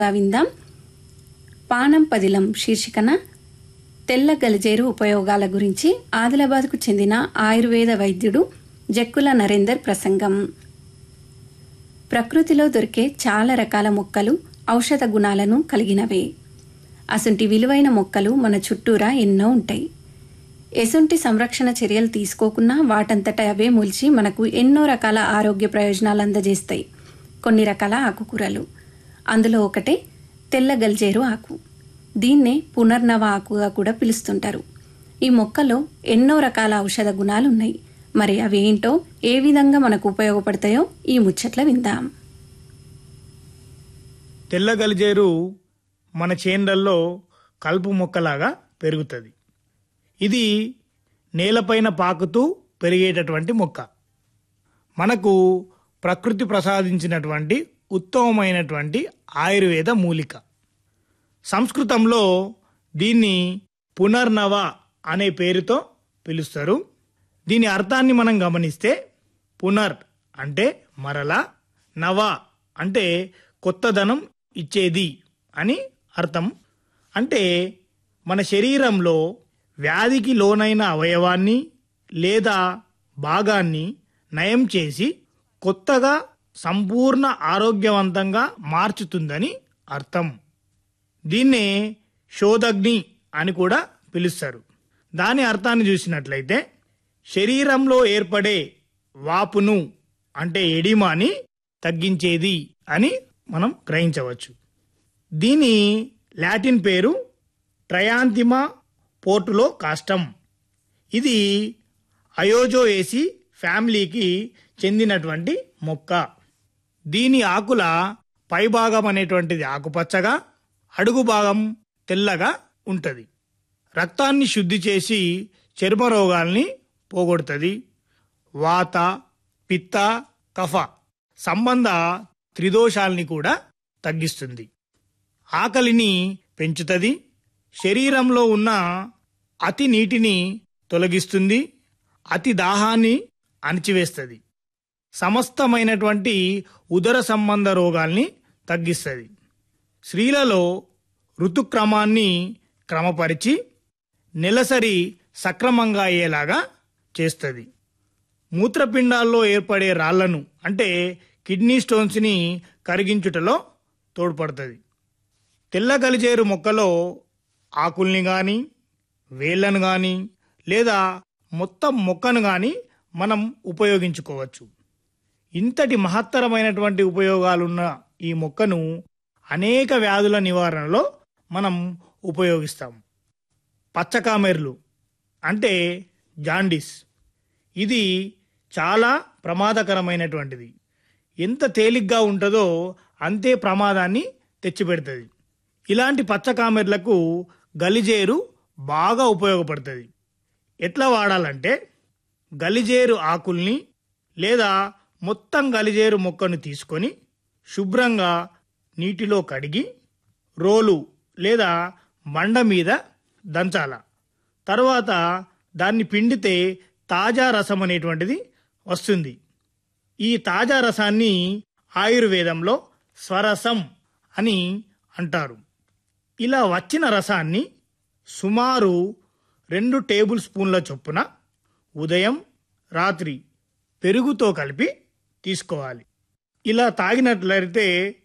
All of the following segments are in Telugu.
విందాం పానం పదిలం శీర్షికన తెల్ల గలిజేరు ఉపయోగాల గురించి ఆదిలాబాద్కు చెందిన ఆయుర్వేద వైద్యుడు జక్కుల నరేందర్ ప్రసంగం ప్రకృతిలో దొరికే చాలా రకాల మొక్కలు ఔషధ గుణాలను కలిగినవే అసంటి విలువైన మొక్కలు మన చుట్టూరా ఎన్నో ఉంటాయి ఎసొంటి సంరక్షణ చర్యలు తీసుకోకున్నా వాటంతట అవే మొలిచి మనకు ఎన్నో రకాల ఆరోగ్య ప్రయోజనాలు అందజేస్తాయి కొన్ని రకాల ఆకుకూరలు అందులో ఒకటే తెల్ల గల్జేరు ఆకు దీన్నే పునర్నవ ఆకుగా కూడా పిలుస్తుంటారు ఈ మొక్కలో ఎన్నో రకాల ఔషధ గుణాలు ఉన్నాయి మరి అవి ఏంటో ఏ విధంగా మనకు ఉపయోగపడతాయో ఈ ముచ్చట్ల విందాం తెల్ల గలిజేరు మన చేన్లల్లో కలుపు మొక్కలాగా పెరుగుతుంది ఇది నేలపైన పాకుతూ పెరిగేటటువంటి మొక్క మనకు ప్రకృతి ప్రసాదించినటువంటి ఉత్తమమైనటువంటి ఆయుర్వేద మూలిక సంస్కృతంలో దీన్ని పునర్నవ అనే పేరుతో పిలుస్తారు దీని అర్థాన్ని మనం గమనిస్తే పునర్ అంటే మరల నవ అంటే కొత్తదనం ఇచ్చేది అని అర్థం అంటే మన శరీరంలో వ్యాధికి లోనైన అవయవాన్ని లేదా భాగాన్ని నయం చేసి కొత్తగా సంపూర్ణ ఆరోగ్యవంతంగా మార్చుతుందని అర్థం దీన్నే శోధగ్ని అని కూడా పిలుస్తారు దాని అర్థాన్ని చూసినట్లయితే శరీరంలో ఏర్పడే వాపును అంటే ఎడిమాని తగ్గించేది అని మనం గ్రహించవచ్చు దీని లాటిన్ పేరు ట్రయాంతిమా పోర్టులో కాష్టం ఇది అయోజోయేసి ఫ్యామిలీకి చెందినటువంటి మొక్క దీని ఆకుల పైభాగం అనేటువంటిది ఆకుపచ్చగా అడుగు భాగం తెల్లగా ఉంటుంది రక్తాన్ని శుద్ధి చేసి చర్మ రోగాల్ని పోగొడుతుంది వాత పిత్త కఫ సంబంధ త్రిదోషాల్ని కూడా తగ్గిస్తుంది ఆకలిని పెంచుతుంది శరీరంలో ఉన్న అతి నీటిని తొలగిస్తుంది అతి దాహాన్ని అణిచివేస్తుంది సమస్తమైనటువంటి ఉదర సంబంధ రోగాల్ని తగ్గిస్తుంది స్త్రీలలో ఋతుక్రమాన్ని క్రమపరిచి నెలసరి సక్రమంగా అయ్యేలాగా చేస్తుంది మూత్రపిండాల్లో ఏర్పడే రాళ్లను అంటే కిడ్నీ స్టోన్స్ని కరిగించుటలో తోడ్పడుతుంది తెల్ల గలిజేరు మొక్కలో ఆకుల్ని కానీ వేళ్లను కానీ లేదా మొత్తం మొక్కను కానీ మనం ఉపయోగించుకోవచ్చు ఇంతటి మహత్తరమైనటువంటి ఉపయోగాలున్న ఈ మొక్కను అనేక వ్యాధుల నివారణలో మనం ఉపయోగిస్తాం పచ్చకామెర్లు అంటే జాండిస్ ఇది చాలా ప్రమాదకరమైనటువంటిది ఎంత తేలిగ్గా ఉంటుందో అంతే ప్రమాదాన్ని తెచ్చిపెడుతుంది ఇలాంటి పచ్చకామెర్లకు గలిజేరు బాగా ఉపయోగపడుతుంది ఎట్లా వాడాలంటే గలిజేరు ఆకుల్ని లేదా మొత్తం గలిజేరు మొక్కను తీసుకొని శుభ్రంగా నీటిలో కడిగి రోలు లేదా బండ మీద దంచాల తర్వాత దాన్ని పిండితే తాజా రసం అనేటువంటిది వస్తుంది ఈ తాజా రసాన్ని ఆయుర్వేదంలో స్వరసం అని అంటారు ఇలా వచ్చిన రసాన్ని సుమారు రెండు టేబుల్ స్పూన్ల చొప్పున ఉదయం రాత్రి పెరుగుతో కలిపి తీసుకోవాలి ఇలా తాగినట్లయితే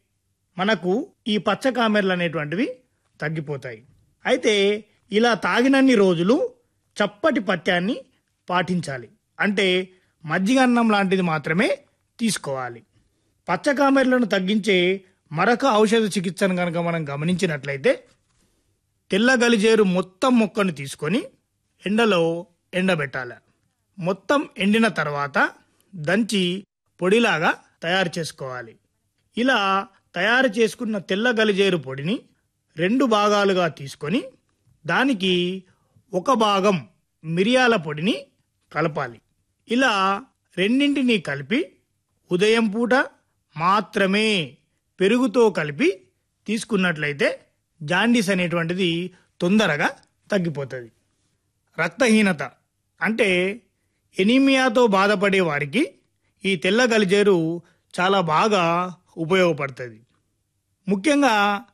మనకు ఈ పచ్చకామెర్లు అనేటువంటివి తగ్గిపోతాయి అయితే ఇలా తాగినన్ని రోజులు చప్పటి పత్యాన్ని పాటించాలి అంటే మజ్జిగ అన్నం లాంటిది మాత్రమే తీసుకోవాలి పచ్చకామెర్లను తగ్గించే మరొక ఔషధ చికిత్సను కనుక మనం గమనించినట్లయితే తెల్ల గలిజేరు మొత్తం మొక్కను తీసుకొని ఎండలో ఎండబెట్టాలి మొత్తం ఎండిన తర్వాత దంచి పొడిలాగా తయారు చేసుకోవాలి ఇలా తయారు చేసుకున్న తెల్ల గలిజేరు పొడిని రెండు భాగాలుగా తీసుకొని దానికి ఒక భాగం మిరియాల పొడిని కలపాలి ఇలా రెండింటినీ కలిపి ఉదయం పూట మాత్రమే పెరుగుతో కలిపి తీసుకున్నట్లయితే జాండీస్ అనేటువంటిది తొందరగా తగ్గిపోతుంది రక్తహీనత అంటే ఎనీమియాతో బాధపడే వారికి ఈ తెల్ల గలిజేరు చాలా బాగా ఉపయోగపడుతుంది ముఖ్యంగా